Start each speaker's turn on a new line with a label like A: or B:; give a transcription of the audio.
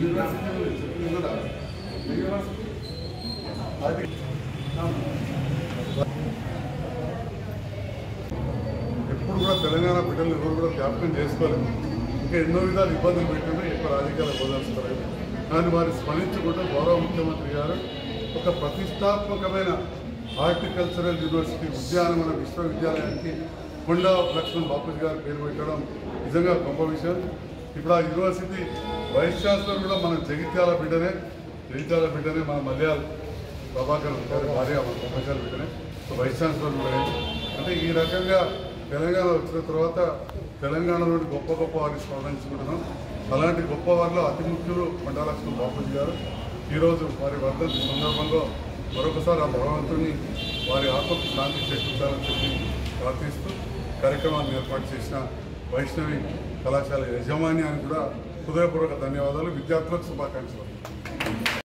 A: University చెప్పింది కూడా university అది ఎప్పుడు కూడా తెలంగాణ బిడ్డలు ఎవరు కూడా జ్ఞాపకం చేసుకోలేదు ఇంకా ఎన్నో విధాలు ఇబ్బందులు పెట్టినా ఎక్కువ రాజకీయాలు పోదాల్సుకోలేదు కానీ వారి స్మరించుకుంటూ గౌరవ ముఖ్యమంత్రి గారు ఒక ప్రతిష్టాత్మకమైన హార్టికల్చరల్ యూనివర్సిటీ ఉద్యానవన విశ్వవిద్యాలయానికి కొండా లక్ష్మణ్ బాపూజీ గారు పేరు పెట్టడం నిజంగా గొప్ప విషయం ఇప్పుడు ఆ యూనివర్సిటీ వైస్ ఛాన్సలర్ కూడా మన జగిత్యాల బిడ్డనే జగిత్యాల బిడ్డనే మన మలయాళ ప్రభాకర్ గారి భార్య మన ప్రొఫెసర్ బిడ్డనే సో వైస్ ఛాన్సలర్ కూడా అయింది. అంటే ఈ రకంగా తెలంగాణ వచ్చిన తర్వాత తెలంగాణలోని గొప్ప గొప్ప వారిని స్మరించుకుంటున్నాం అలాంటి గొప్ప వారిలో అతి ముఖ్యులు కొండాలక్ష్మణ్ బాపూజీ గారు ఈరోజు వారి వర్ధంతి సందర్భంలో మరొకసారి ఆ భగవంతుని వారి ఆత్మకు శాంతి చేకూర్చాలని చెప్పి ప్రార్థిస్తూ కార్యక్రమాన్ని ఏర్పాటు చేసిన వైష్ణవి కళాశాల యజమాన్యానికి కూడా హృదయపూర్వక ధన్యవాదాలు విద్యార్థులకు శుభాకాంక్షలు